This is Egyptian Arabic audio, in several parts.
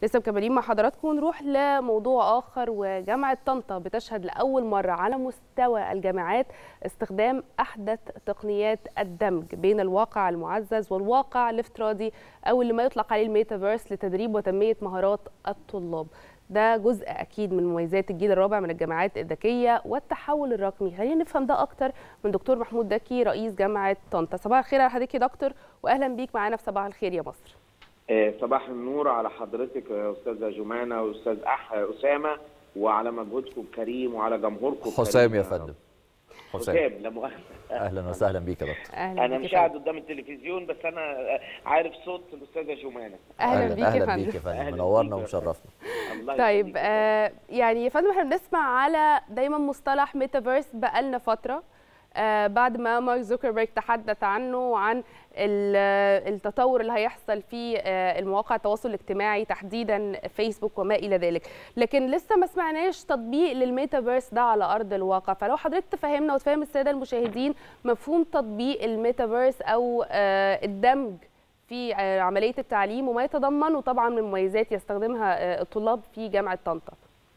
لسه مكملين مع حضراتكم نروح لموضوع اخر وجامعه طنطا بتشهد لاول مره على مستوى الجامعات استخدام احدث تقنيات الدمج بين الواقع المعزز والواقع الافتراضي او اللي ما يطلق عليه الميتافيرس لتدريب وتنميه مهارات الطلاب ده جزء اكيد من مميزات الجيل الرابع من الجامعات الذكيه والتحول الرقمي خلينا نفهم ده اكتر من دكتور محمود دكي رئيس جامعه طنطا صباح الخير على حضرتك يا دكتور واهلا بيك معانا في صباح الخير يا مصر صباح النور على حضرتك يا استاذه جمانه واستاذ أح اسامه وعلى مجهودكم الكريم وعلى جمهوركم حسام يا فندم حسام لا مؤاخذه اهلا وسهلا بيك يا دكتور اهلا انا بيك مش يا قاعد فندم. قدام التلفزيون بس انا عارف صوت الاستاذه جمانه اهلا بيك يا اهلا فندم بيك يا فندم أهلاً منورنا بيك يا ومشرفنا الله طيب يخليك. آه يعني يا فندم احنا بنسمع على دايما مصطلح ميتافيرس بقالنا فتره آه بعد ما مارك زوكربيرج تحدث عنه وعن ال- آه، التطور اللي هيحصل في آه، المواقع التواصل الاجتماعي تحديدا فيسبوك وما الى ذلك لكن لسه ما سمعناش تطبيق للميتافيرس ده على ارض الواقع فلو حضرتك تفهمنا وتفهم الساده المشاهدين مفهوم تطبيق الميتافيرس او آه، الدمج في آه، عمليه التعليم وما يتضمنه طبعا من مميزات يستخدمها آه، الطلاب في جامعه طنطا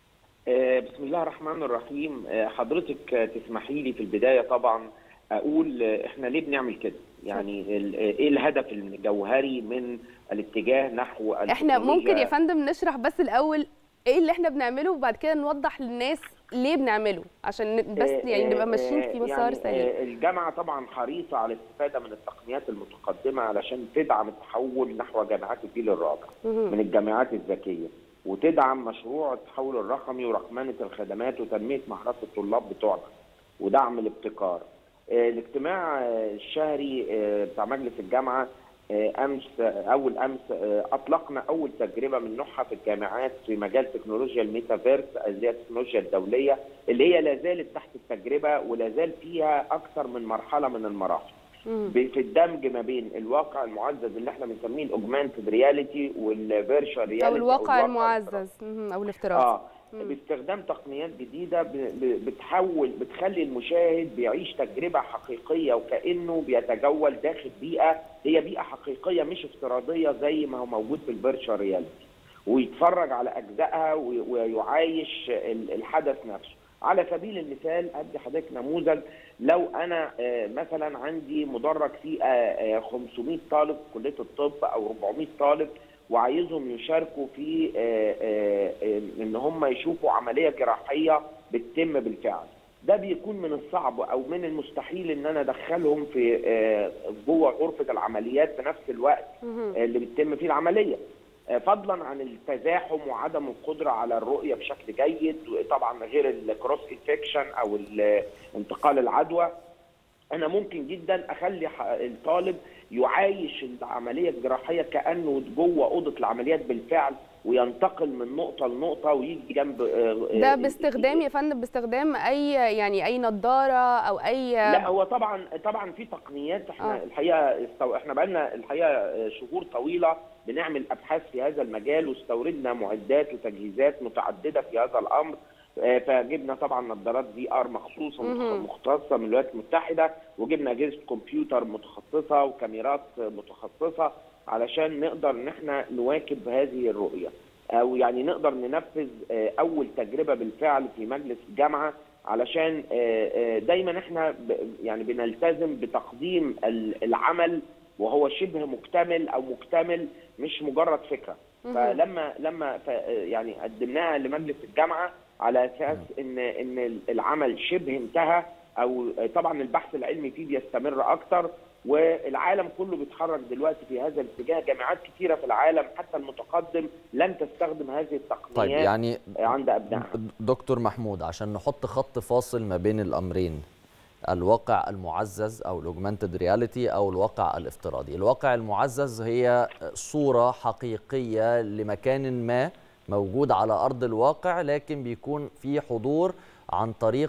آه، بسم الله الرحمن الرحيم آه، حضرتك آه، تسمحي لي في البدايه طبعا اقول آه، احنا ليه بنعمل كده يعني ال- آه، ايه الهدف الجوهري من الاتجاه نحو احنا ممكن يا التكنولوجيا؟ فندم نشرح بس الاول ايه اللي احنا بنعمله وبعد كده نوضح للناس ليه بنعمله عشان ن- بس آه، يعني نبقى آه، ماشيين في آه، مسار يعني سليم آه، الجامعه طبعا حريصه على الاستفاده من التقنيات المتقدمه علشان تدعم التحول نحو جامعات الجيل الرابع مهم. من الجامعات الذكيه وتدعم مشروع التحول الرقمي ورقمنه الخدمات وتنميه مهارات الطلاب بتوعنا ودعم الابتكار. آه، الاجتماع آه، الشهري آه، بتاع مجلس الجامعه آه، امس آه، اول امس آه، اطلقنا اول تجربه من نوعها في الجامعات في مجال تكنولوجيا الميتافيرس اللي هي التكنولوجيا الدوليه اللي هي لا زالت تحت التجربه ولا زال فيها اكثر من مرحله من المراحل. مهم. ب- في الدمج ما بين الواقع المعزز اللي احنا بنسميه الاوجمانتد رياليتي والفيرشوال رياليتي او الواقع الافتراضي. المعزز مهم. او الافتراضي اه مم. باستخدام تقنيات جديده ب- ب- بتحول بتخلي المشاهد بيعيش تجربه حقيقيه وكانه بيتجول داخل بيئه هي بيئه حقيقيه مش افتراضيه زي ما هو موجود في الفيرتشوال رياليتي ويتفرج على اجزائها وي- ويعايش ال- الحدث نفسه على سبيل المثال ادي حضرتك نموذج لو انا آه، مثلا عندي مدرج فيه آه، آه، 500 طالب في كليه الطب او 400 طالب وعايزهم يشاركوا في آه، آه، آه، ان هم يشوفوا عمليه جراحيه بتتم بالفعل ده بيكون من الصعب او من المستحيل ان انا ادخلهم في آه، جوه غرفه العمليات في نفس الوقت مهم. اللي بتتم فيه العمليه آه، فضلا عن التزاحم وعدم القدره على الرؤيه بشكل جيد طبعا غير الكروس انفكشن او ال- انتقال العدوى انا ممكن جدا اخلي ح- الطالب يعايش العمليه الجراحيه كانه جوه اوضه العمليات بالفعل وينتقل من نقطه لنقطه ويجي جنب آه، ده آه، باستخدام يا فندم باستخدام اي يعني اي نظاره او اي لا هو طبعا طبعا في تقنيات احنا آه. آه. الحقيقه استو... احنا بقالنا الحقيقه شهور طويله بنعمل ابحاث في هذا المجال واستوردنا معدات وتجهيزات متعدده في هذا الامر آه، فجبنا طبعا نظارات في ار مخصوصه مهم. مختصه من الولايات المتحده وجبنا اجهزه كمبيوتر متخصصه وكاميرات متخصصه علشان نقدر ان احنا نواكب هذه الرؤيه او يعني نقدر ننفذ آه، اول تجربه بالفعل في مجلس الجامعه علشان آه، آه، دايما احنا ب- يعني بنلتزم بتقديم ال- العمل وهو شبه مكتمل او مكتمل مش مجرد فكره مهم. فلما لما ف- يعني قدمناها لمجلس الجامعه على اساس ان ان العمل شبه انتهى او طبعا البحث العلمي فيه بيستمر اكتر والعالم كله بيتحرك دلوقتي في هذا الاتجاه جامعات كثيره في العالم حتى المتقدم لن تستخدم هذه التقنيات طيب يعني عند ابنائها دكتور محمود عشان نحط خط فاصل ما بين الامرين الواقع المعزز او الاوجمانتد رياليتي او الواقع الافتراضي الواقع المعزز هي صوره حقيقيه لمكان ما موجود على ارض الواقع لكن بيكون في حضور عن طريق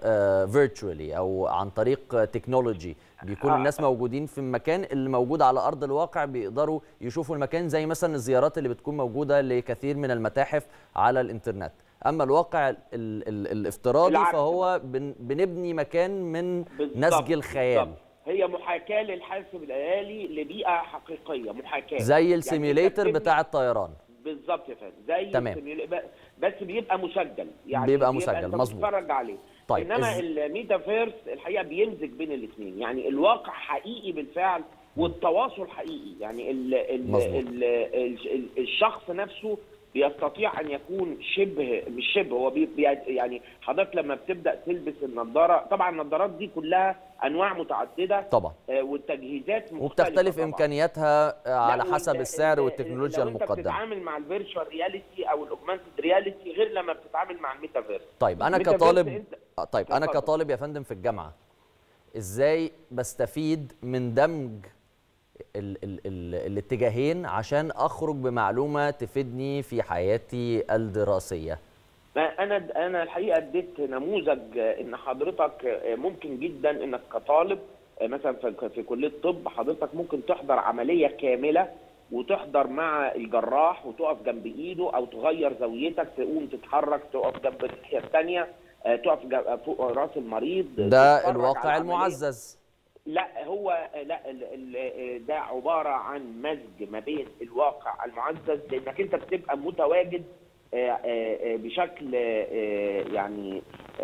فيرتشوالي او عن طريق تكنولوجي بيكون آه. الناس موجودين في المكان اللي موجود على ارض الواقع بيقدروا يشوفوا المكان زي مثلا الزيارات اللي بتكون موجوده لكثير من المتاحف على الانترنت اما الواقع ال ال الافتراضي العكس فهو بن بنبني مكان من بالظبط، نسج الخيال بالظبط. هي محاكاه للحاسب الالي لبيئه حقيقيه محاكاه زي يعني السيميوليتر أنت بتبني- بتاع الطيران بالظبط يا فندم زي تمام. السيميول- ب- بس بيبقى مسجل يعني بيبقى مسجل، انت مظبوط. بتتفرج عليه طيب، انما إز- الميتافيرس الحقيقه بيمزج بين الاثنين يعني الواقع حقيقي بالفعل والتواصل حقيقي يعني ال ال مظبوط. ال ال ال الشخص نفسه بيستطيع ان يكون شبه مش شبه هو بي بي- يعني حضرتك لما بتبدا تلبس النضاره طبعا النضارات دي كلها انواع متعدده طبعا آه، والتجهيزات مختلفه وبتختلف طبعاً. امكانياتها آه، على لا، حسب وال- السعر ال- والتكنولوجيا لو انت المقدمه بتتعامل مع الفيرتشوال رياليتي او الاوجمانتد رياليتي غير لما بتتعامل مع الميتافيرس طيب انا الميتافيرس كطالب انت- آه، طيب انا اتفضل. كطالب يا فندم في الجامعه ازاي بستفيد من دمج ال ال ال الاتجاهين عشان اخرج بمعلومه تفيدني في حياتي الدراسيه ما انا انا الحقيقه اديت نموذج آه، ان حضرتك آه، ممكن جدا انك كطالب آه، مثلا في في كليه طب حضرتك ممكن تحضر عمليه كامله وتحضر مع الجراح وتقف جنب ايده او تغير زاويتك تقوم تتحرك تقف جنب الناحيه الثانيه تقف جنب- فوق راس المريض ده تتفرج على الواقع العملية. المعزز لا هو لا ال ال ده عباره عن مزج ما بين الواقع المعزز لانك انت بتبقى متواجد آه، آه، آه، بشكل آه، يعني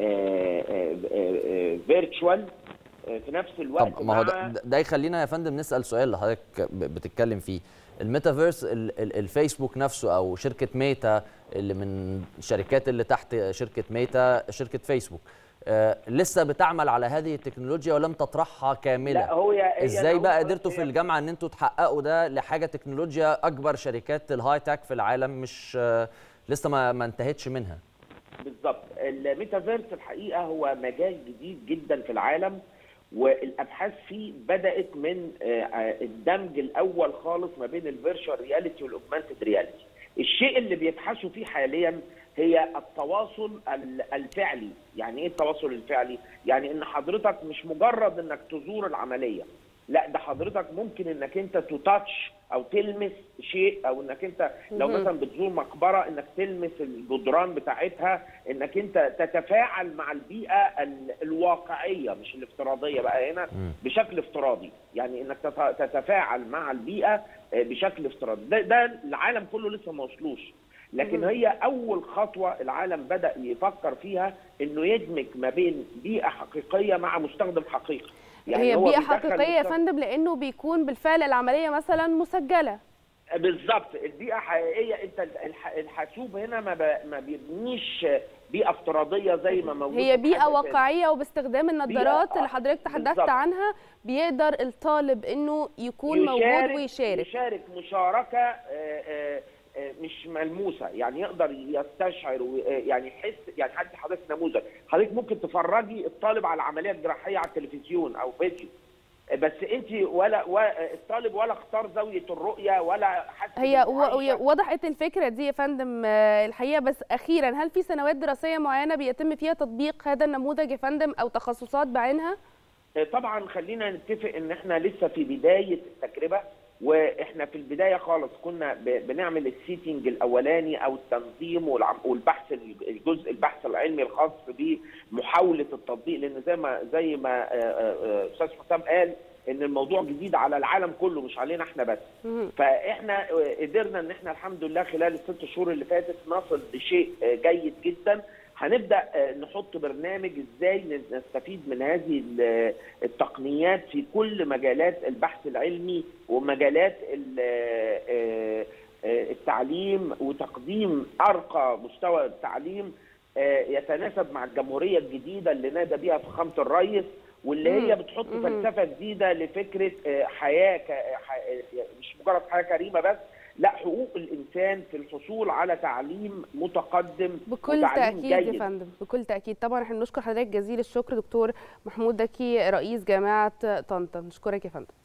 فيرتشوال في نفس الوقت طب ما هو مع- ده, ده يخلينا يا فندم نسال سؤال اللي حضرتك ب- بتتكلم فيه الميتافيرس ال- ال- الفيسبوك نفسه او شركه ميتا اللي من الشركات اللي تحت شركه ميتا شركه فيسبوك آه لسه بتعمل على هذه التكنولوجيا ولم تطرحها كامله لا هو هي هي ازاي أنا بقى قلت قدرتوا هي- في الجامعه ان انتوا تحققوا ده لحاجه تكنولوجيا اكبر شركات الهاي تك في العالم مش آه لسه ما ما انتهتش منها بالظبط الميتافيرس الحقيقه هو مجال جديد جدا في العالم والابحاث فيه بدات من آه، آه، الدمج الاول خالص ما بين الفيرتشوال رياليتي والاوجمانتد رياليتي الشيء اللي بيبحثوا فيه حاليا هي التواصل ال- الفعلي يعني ايه التواصل الفعلي يعني ان حضرتك مش مجرد انك تزور العمليه لا ده حضرتك ممكن انك انت تتاتش او تلمس شيء او انك انت لو مهم. مثلا بتزور مقبره انك تلمس الجدران بتاعتها انك انت تتفاعل مع البيئه ال- الواقعيه مش الافتراضيه بقى هنا مم. بشكل افتراضي يعني انك تت- تتفاعل مع البيئه آه، بشكل افتراضي ده, ده العالم كله لسه ما وصلوش لكن مم. هي اول خطوه العالم بدا يفكر فيها انه يدمج ما بين بيئه حقيقيه مع مستخدم حقيقي هي هو بيئه بيدخل حقيقيه يا مستخدم- فندم لانه بيكون بالفعل العمليه مثلا مسجله بالظبط البيئه حقيقيه انت الح- الحاسوب هنا ما ب- ما بيبنيش بيئه افتراضيه زي ما موجود هي في بيئه حاجة واقعيه وباستخدام النظارات آه، اللي حضرتك تحدثت بالظبط. عنها بيقدر الطالب انه يكون موجود ويشارك يشارك مشاركه آه، آه، آه، مش ملموسه يعني يقدر يستشعر و- آه، يعني يحس يعني حتى حضرتك نموذج حضرتك ممكن تفرجي الطالب على العمليه الجراحيه على التلفزيون او فيديو آه، بس انت ولا و- آه، الطالب ولا اختار زاويه الرؤيه ولا حس هي إنه و- عايشة. وضحت الفكره دي يا فندم آه، الحقيقه بس اخيرا هل في سنوات دراسيه معينه بيتم فيها تطبيق هذا النموذج يا فندم او تخصصات بعينها طبعا خلينا نتفق ان احنا لسه في بدايه التجربه واحنا في البدايه خالص كنا ب- بنعمل السيتنج الاولاني او التنظيم والعم- والبحث الجزء البحث العلمي الخاص بمحاوله التطبيق لان زي ما زي ما آه، آه، آه، استاذ حسام قال ان الموضوع جديد على العالم كله مش علينا احنا بس مهم. فاحنا قدرنا ان احنا الحمد لله خلال الست شهور اللي فاتت نصل لشيء جيد جدا هنبدا نحط برنامج ازاي نستفيد من هذه ال- التقنيات في كل مجالات البحث العلمي ومجالات ال- التعليم وتقديم ارقى مستوى التعليم يتناسب مع الجمهوريه الجديده اللي نادى بها فخامه الرئيس واللي هي مم. بتحط مم. فلسفه جديده لفكره آه، حياه ك- ح- مش مجرد حياه كريمه بس لا حقوق الانسان في الحصول على تعليم متقدم بكل وتعليم تأكيد يا جيد. فندم بكل تأكيد طبعا احنا بنشكر حضرتك جزيل الشكر دكتور محمود دكي رئيس جامعة طنطا نشكرك يا فندم